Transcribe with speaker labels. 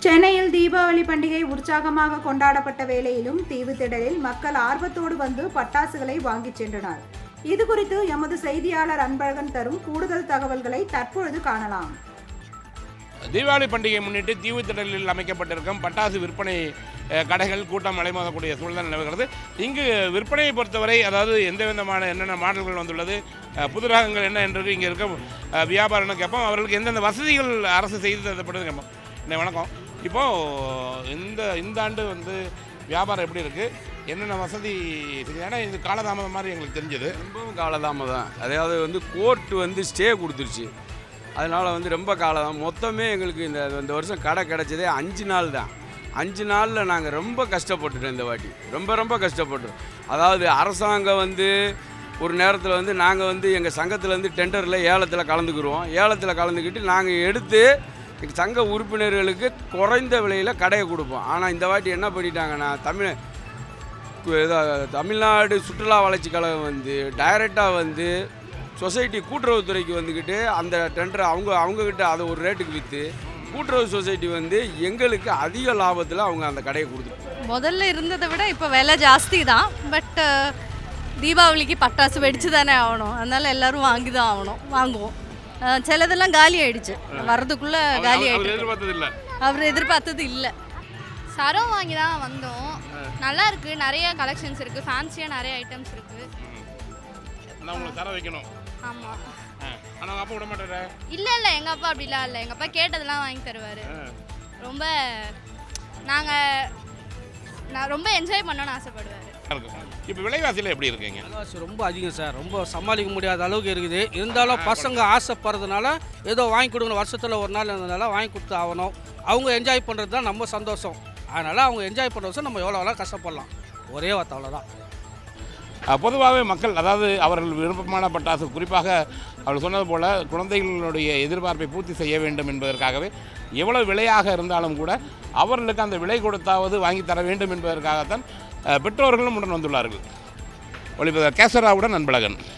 Speaker 1: சென்னையில் தீபாவளி பண்டிகை உற்சாகமாக கொண்டாடப்பட்ட வேளையிலும் தீவுத்திடலில் மக்கள் ஆர்வத்தோடு வந்து பட்டாசுகளை வாங்கிச் சென்றனர் இது குறித்து எமது செய்தியாளர் அன்பழகன் தரும் கூடுதல் தகவல்களை தற்பொழுது காணலாம்
Speaker 2: தீபாவளி பண்டிகையை முன்னிட்டு தீவுத்திடலில் அமைக்கப்பட்டிருக்கும் பட்டாசு விற்பனை அஹ், கடைகள் கூட்டம் அலைமோதக்கூடிய சூழ்நிலை நிலவுகிறது இங்கு விற்பனையை பொறுத்தவரை அதாவது எந்த விதமான என்னென்ன மாடல்கள் வந்துள்ளது அஹ், புது ரகங்கள் என்ன என்று இங்கே இருக்க அஹ், வியாபாரம்னு கேட்போம் அவர்களுக்கு எந்தெந்த வசதிகள் அரசு செய்து தரப்படுது கேட்போம் அண்ணே, வணக்கம் இப்போது இந்த இந்த ஆண்டு வந்து வியாபாரம் எப்படி இருக்குது என்னென்ன வசதி இருக்குது? ஏன்னா இது காலதாமதம் மாதிரி எங்களுக்கு தெரிஞ்சது
Speaker 3: ரொம்பவும் காலதாமதம் அதாவது வந்து கோர்ட்டு வந்து ஸ்டே கொடுத்துருச்சு அதனால் வந்து ரொம்ப காலம் மொத்தமே எங்களுக்கு இந்த இந்த வருஷம் கடை கிடச்சதே அஞ்சு நாள் தான் அஞ்சு நாளில் நாங்கள் ரொம்ப கஷ்டப்பட்டுட்டோம் இந்த வாட்டி ரொம்ப ரொம்ப கஷ்டப்பட்டோம் அதாவது அரசாங்கம் வந்து ஒரு நேரத்தில் வந்து நாங்கள் வந்து எங்கள் சங்கத்தில் டெண்டரில் ஏலத்தில் கலந்துக்கிடுவோம் ஏலத்தில் கலந்துக்கிட்டு நாங்கள் எடுத்து எங்கள் சங்க உறுப்பினர்களுக்கு குறைந்த விலையில் கடையை கொடுப்போம் ஆனால் இந்த வாட்டி என்ன பண்ணிட்டாங்கன்னா தமிழ் கு- இதா- தமிழ்நாடு சுற்றுலா வளர்ச்சி கழகம் வந்து டைரெக்டாக வந்து சொசைட்டி கூட்டுறவுத்துறைக்கு வந்துக்கிட்டு அந்த டெண்டர் அவங்க அவங்கக்கிட்ட அதை ஒரு ரேட்டுக்கு விற்று கூட்டுறவு சொசைட்டி வந்து எங்களுக்கு அதிக லாபத்தில் அவங்க அந்த கடையை கொடுத்துருக்காங்க
Speaker 4: முதல்ல இருந்ததை விட இப்போ விலை ஜாஸ்தி தான் பட் தீபாவளிக்கு பட்டாசு வெடிச்சு தானே ஆகணும் அதனால எல்லாரும் வாங்கி தான் ஆகணும் வாங்குவோம் அஹ், சிலதெல்லாம் காலி ஆயிடுச்சு வர்றதுக்குள்ள காலி
Speaker 2: அவர்
Speaker 4: ஆயிடுச்சு
Speaker 2: எதிர்பார்த்தது இல்லை
Speaker 4: அவர் எதிர்பார்த்தது இல்லை
Speaker 5: சரம் வாங்கி தான் வந்தோம் நல்லா இருக்கு நிறைய கலெக்ஷன்ஸ் இருக்கு ஃபேன்சியாக நிறைய ஐட்டம்ஸ் இருக்கு
Speaker 2: நான் உங்களுக்கு தர வைக்கணும்
Speaker 5: ஆமாம்
Speaker 2: ஆனால் அப்பா விட மாட்டேற
Speaker 5: இல்லை இல்லை எங்கள் அப்பா அப்படிலாம் இல்லை எங்கள் அப்பா கேட்டதெல்லாம் வாங்கி தருவார் ரொம்ப நாங்கள் நான் ரொம்ப என்ஜாய் பண்ணணும்னு ஆசைப்படுவார்
Speaker 2: இருக்கும் இப்போ விலைவாசியில் எப்படி இருக்குங்க
Speaker 6: விலைவாசி ரொம்ப அதிகம் சார் ரொம்ப சமாளிக்க முடியாத அளவுக்கு இருக்குது இருந்தாலும் பசங்க ஆசைப்படுறதுனால ஏதோ வாங்கி கொடுக்கணும் வருஷத்தில் ஒரு நாள் இருந்ததுனால வாங்கி கொடுத்து ஆகணும் அவங்க என்ஜாய் பண்ணுறது தான் நம்ம சந்தோஷம் அதனால் அவங்க என்ஜாய் பண்ணுற வருஷம் நம்ம எவ்வளோ எவ்வளோ கஷ்டப்படலாம் ஒரே வார்த்தை அவ்வளோதான்
Speaker 2: பொதுவாகவே மக்கள் அதாவது அவர்கள் விருப்பமான பட்டாசு குறிப்பாக அவர்கள் சொன்னது போல குழந்தைகளுடைய எதிர்பார்ப்பை பூர்த்தி செய்ய வேண்டும் என்பதற்காகவே எவ்வளவு விலையாக இருந்தாலும் கூட அவர்களுக்கு அந்த விலை கொடுத்தாவது வாங்கி தர வேண்டும் என்பதற்காகத்தான் அஹ், பெற்றோர்களும் உடன் வந்துள்ளார்கள் ஒளிப்பதர் கேசராவுடன் அன்பழகன்